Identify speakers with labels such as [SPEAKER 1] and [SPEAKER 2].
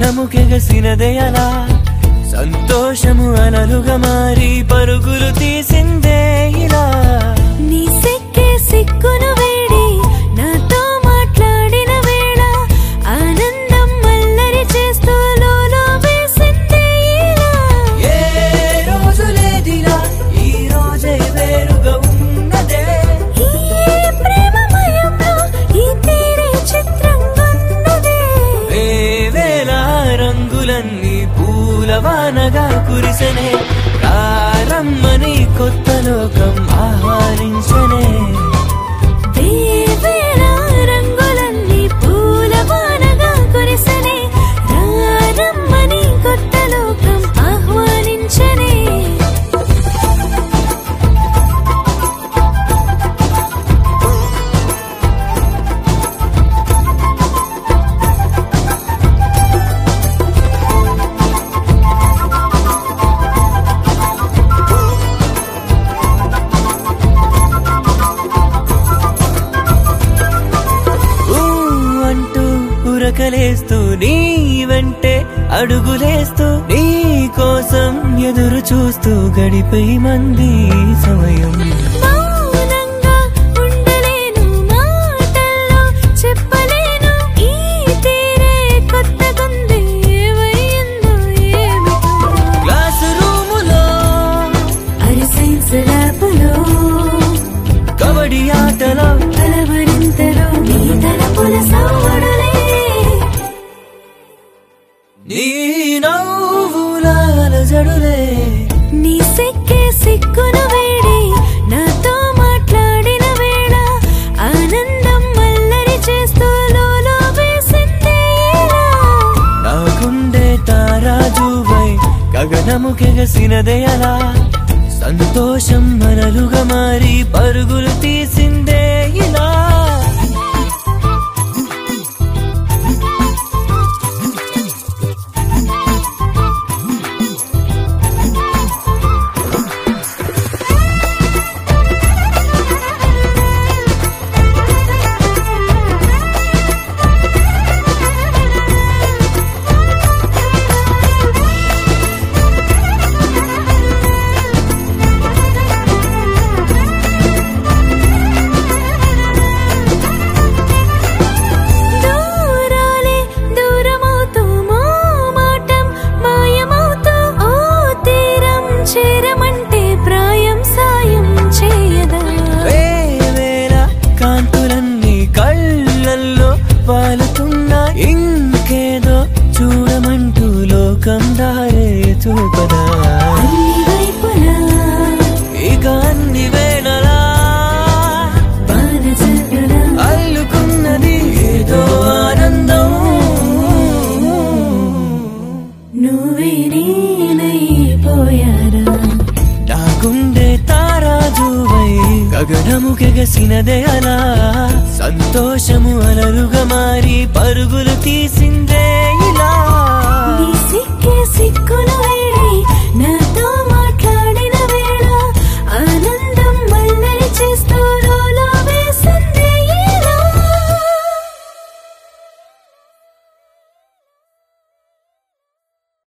[SPEAKER 1] గగనము కెగసినదే అలా సంతోషము అలలుగా మారి పరుగులు తీసిందే ఇలా
[SPEAKER 2] నీ సిక్కే సిక్కును వేడి నాతో మాట్లాడిన వేళ ఆనందం మల్లరి చేస్తూ లోలో వేసిందే ఇలా
[SPEAKER 1] ఏ రోజు లేదిలా ఈ రోజే వేరుగా ఉన్నదే
[SPEAKER 2] ఈ ప్రేమమయంలో ఈ తీరే చిత్రంగున్నదే
[SPEAKER 1] వేవేల రంగులన్నీ పూలవానగా కురిసెనే ప్రారమ్మని కొత్త లోకం ఆహ్వానించనే
[SPEAKER 2] దేవేల రంగులన్నీ పూలవానగా కురిసెనే రారమ్మని కొత్త లోకం ఆహ్వానించనే
[SPEAKER 1] ఊ అంటూ ఉరకలేస్తూ నీ వెంటే అడుగులేస్తూ నీ కోసం ఎదురు చూస్తూ గడిపై మంది సమయం
[SPEAKER 2] మౌనంగా ఉండలేను మాటల్లో చెప్పలేను ఈ తీరే కొత్తగుంది ఏమైందో ఏమిటో
[SPEAKER 1] క్లాసు రూములో
[SPEAKER 2] అరి సైన్స్ ల్యాబ్లో
[SPEAKER 1] కబడ్డీ ఆటలో
[SPEAKER 2] కలవరింతలో నీ తలపుల సౌడులే
[SPEAKER 1] నీ నవ్వులాల జడులే
[SPEAKER 2] నీ సిక్కే సిక్కును వేడి నాతో మాట్లాడిన వేళ ఆనందం మల్లరి చేస్తూ లోలో వేసిందే ఇలా
[SPEAKER 1] నా గుండె తారాజువై గగనము కెగసినదే అలా సంతోషం మనలుగా మారి పరుగులు తీసిందే ఇలా
[SPEAKER 2] దూరాలే దూరమవుతూ మోమాటం మాయమవుతూ ఓ తీరం చేరమంటే ప్రాయం సాయం చేయదా
[SPEAKER 1] వేవేల కాంతులన్నీ కళ్ళల్లో వాలుతున్నా ఇంకేదో చూడమంటూ లోకం దారే చూపదా
[SPEAKER 2] అన్ని వైపులా
[SPEAKER 1] ఇక అన్ని వేళలా
[SPEAKER 2] బాణచంద్రుల
[SPEAKER 1] అల్లుకున్నది ఏదో ఆనందం
[SPEAKER 2] నువ్వే నేనైపోయారా
[SPEAKER 1] నా గుండె తారాజువై గగనము కెగసినదే అలా సంతోషము అలలుగా మారి పరుగులు తీసిందే